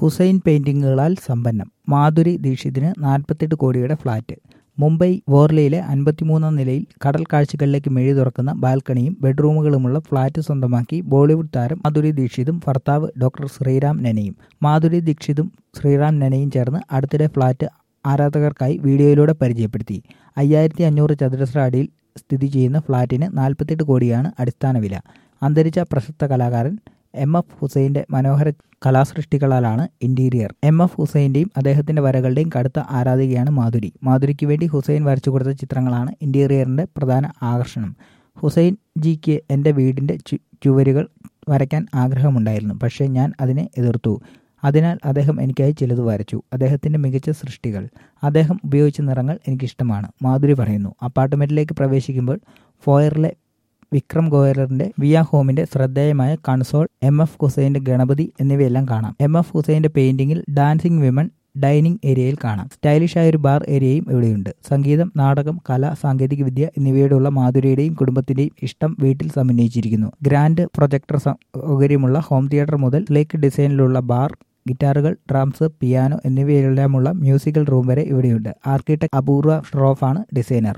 ഹുസൈൻ പെയിന്റിങ്ങുകളാൽ സമ്പന്നം മാധുരി ദീക്ഷിതിന് നാൽപ്പത്തെട്ട് കോടിയുടെ ഫ്ളാറ്റ് മുംബൈ വോർലിയിലെ അൻപത്തിമൂന്നാം നിലയിൽ കടൽ കാഴ്ചകളിലേക്ക് മെഴി തുറക്കുന്ന ബാൽക്കണിയും ബെഡ്റൂമുകളുമുള്ള ഫ്ളാറ്റ് സ്വന്തമാക്കി ബോളിവുഡ് താരം മാധുരി ദീക്ഷിതും ഭർത്താവ് ഡോക്ടർ ശ്രീറാം നനയും മാധുരി ദീക്ഷിതും ശ്രീറാം നനയും ചേർന്ന് അടുത്തിടെ ഫ്ളാറ്റ് ആരാധകർക്കായി വീഡിയോയിലൂടെ പരിചയപ്പെടുത്തി അയ്യായിരത്തി അഞ്ഞൂറ് ചതുരശ്ര അടിയിൽ സ്ഥിതി ചെയ്യുന്ന ഫ്ളാറ്റിന് നാൽപ്പത്തെട്ട് കോടിയാണ് അടിസ്ഥാന വില അന്തരിച്ച പ്രശസ്ത കലാകാരൻ എം എഫ് ഹുസൈൻ്റെ മനോഹര കലാസൃഷ്ടികളാലാണ് ഇന്റീരിയർ എം എഫ് ഹുസൈൻ്റെയും അദ്ദേഹത്തിന്റെ വരകളുടെയും കടുത്ത ആരാധികയാണ് മാധുരി മാധുരിക്ക് വേണ്ടി ഹുസൈൻ വരച്ചു കൊടുത്ത ചിത്രങ്ങളാണ് ഇന്റീരിയറിന്റെ പ്രധാന ആകർഷണം ഹുസൈൻ ജിക്ക് എൻ്റെ വീടിൻ്റെ ചുവരുകൾ വരയ്ക്കാൻ ആഗ്രഹമുണ്ടായിരുന്നു പക്ഷേ ഞാൻ അതിനെ എതിർത്തു അതിനാൽ അദ്ദേഹം എനിക്കായി ചിലത് വരച്ചു അദ്ദേഹത്തിന്റെ മികച്ച സൃഷ്ടികൾ അദ്ദേഹം ഉപയോഗിച്ച നിറങ്ങൾ എനിക്കിഷ്ടമാണ് മാധുരി പറയുന്നു അപ്പാർട്ട്മെന്റിലേക്ക് പ്രവേശിക്കുമ്പോൾ ഫോയറിലെ വിക്രം ഗോയലറിന്റെ വിയ ഹോമിന്റെ ശ്രദ്ധേയമായ കൺസോൾ എം എഫ് ഹുസൈന്റെ ഗണപതി എന്നിവയെല്ലാം കാണാം എം എഫ് ഹുസൈന്റെ പെയിന്റിംഗിൽ ഡാൻസിംഗ് വിമൺ ഡൈനിങ് ഏരിയയിൽ കാണാം സ്റ്റൈലിഷ് ആയ ഒരു ബാർ ഏരിയയും ഇവിടെയുണ്ട് സംഗീതം നാടകം കല സാങ്കേതികവിദ്യ എന്നിവയോടുള്ള മാധുരിയുടെയും കുടുംബത്തിന്റെയും ഇഷ്ടം വീട്ടിൽ സമന്വയിച്ചിരിക്കുന്നു ഗ്രാൻഡ് പ്രൊജക്ടർ സൗകര്യമുള്ള ഹോം തിയേറ്റർ മുതൽ സ്ലേക്ക് ഡിസൈനിലുള്ള ബാർ ഗിറ്റാറുകൾ ഡ്രംസ് പിയാനോ എന്നിവയെല്ലാമുള്ള മ്യൂസിക്കൽ റൂം വരെ ഇവിടെയുണ്ട് ആർക്കിടെക്ട് അപൂർവ ഷ്രോഫാണ് ഡിസൈനർ